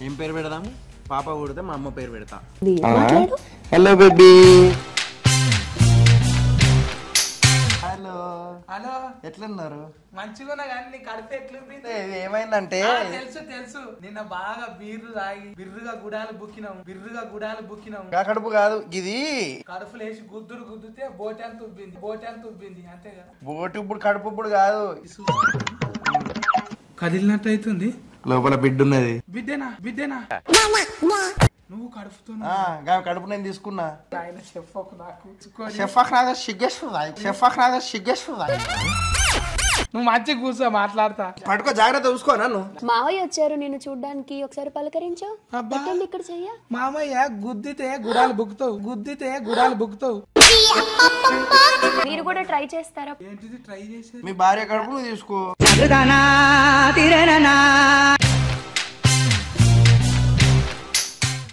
ఏం పేరు పెడదాము పాప పుడితే మా అమ్మ పేరు పెడతా మాట్లాడు హలో బేబీ హలో హలో ఎట్లున్నారు మంచిగా కానీ నీ కడుపు ఎట్లుంది ఇది ఏమైందంటే ఆ, తెలుసు తెలుసు నిన్న బాగా బీర్లు తాగి బిర్రుగా గుడాలు బుక్కినాం బిర్రుగా గుడాలు బుక్కినాం గా కడుపు కాదు ఇది కడుపులో వేసి గుద్దురు గుద్దుతే బోటాన్ తుబ్బింది బోటాన్ తుబ్బింది అంతే కదా బోటు ఇప్పుడు కడుపు ఇప్పుడు కాదు కదిలినట్టు అవుతుంది లోపల బిడ్డ ఉన్నది బిడ్డేనా బిడ్డేనా నువ్వు కడుపుతున్నా ఆ, గా కడుపు నేను తీసుకున్నా ఆయన చెప్పకు నాకు ఇచ్చుకొని. షెఫాక్ నాగా సిగ్గేస్తుందా షెఫాక్ నాగా సిగ్గేస్తుందా నువ్వు మంచిగా కూర్చో మాట్లాడతా పట్టుకో జాగ్రత్త చూసుకో నన్ను మావయ్య వచ్చారు నిన్ను చూడ్డానికి ఒకసారి పలకరించు అబ్బా. పెట్టండి ఇక్కడ చెయ్య మామయ్య గుద్దితే గుడాలు బుక్కుతావు గుద్దితే గుడాలు బుక్కుతావు మీరు కూడా ట్రై చేస్తారా ఏంటిది ట్రై చేసేది మీ భార్య కడుపు నువ్వు తీసుకో